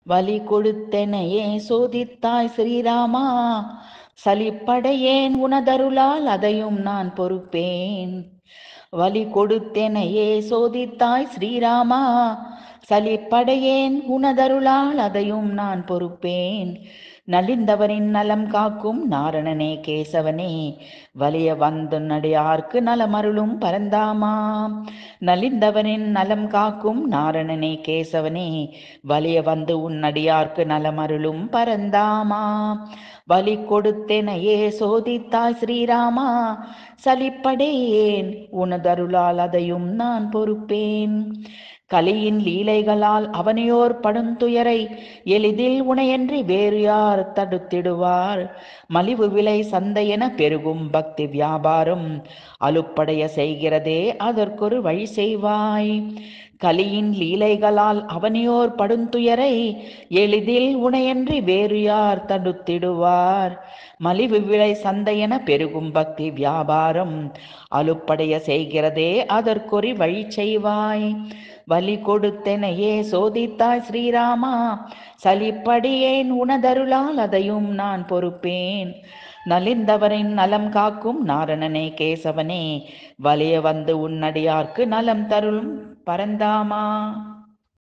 வலி கொடுத்தெனையே சோதித்தாய் ஸ்ரீராமா சலிப்படையேன் உனதருளால் அதையும் நான் பொறுப்பேன் வலி கொடுத்தெனையே சோதித்தாய் ஸ்ரீராமா சலிப்படையேன் உனதருளால் அதையும் நான் பொறுப்பேன் நலிந்தவரின் நலம் காக்கும் நாரணனே கேசவனே வலிய வந்து நடியார்க்கு நலமருளும் பரந்தாமாம் நலிந்தவனின் நலம் காக்கும் நாரணனே கேசவனே வலிய வந்து உன்னடியார்க்கு நலமருளும் பரந்தாமா வலி கொடுத்தெனையே சோதித்தாய் ஸ்ரீராமா சலிப்படையேன் உனதருளால் அதையும் நான் பொறுப்பேன் கலியின் லீலைகளால் அவனையோர் படுந்துயரை எளிதில் உனையன்றி வேறு யார் தடுத்திடுவார் மலிவு விலை சந்தையென பெருகும் பக்தி வியாபாரம் அலுப்படைய செய்கிறதே அதற்கொரு வழி செய்வாய் கலியின் லீலைகளால் அவனையோர் படுந்துயரை எளிதில் உனையன்றி வேறு யார் தடுத்திடுவார் மலிவு விலை சந்தையென பெருகும் பக்தி வியாபாரம் அலுப்படைய செய்கிறதே அதற்கொரு வழி செய்வாய் வலி கொடுத்தெனையே சோதித்தாய் ஸ்ரீராமா சலிப்படியேன் உனதருளால் அதையும் நான் பொறுப்பேன் நலிந்தவரின் நலம் காக்கும் நாரணனே கேசவனே வலிய வந்து உன்னடியார்க்கு நலம் தருளும் பரந்தாமா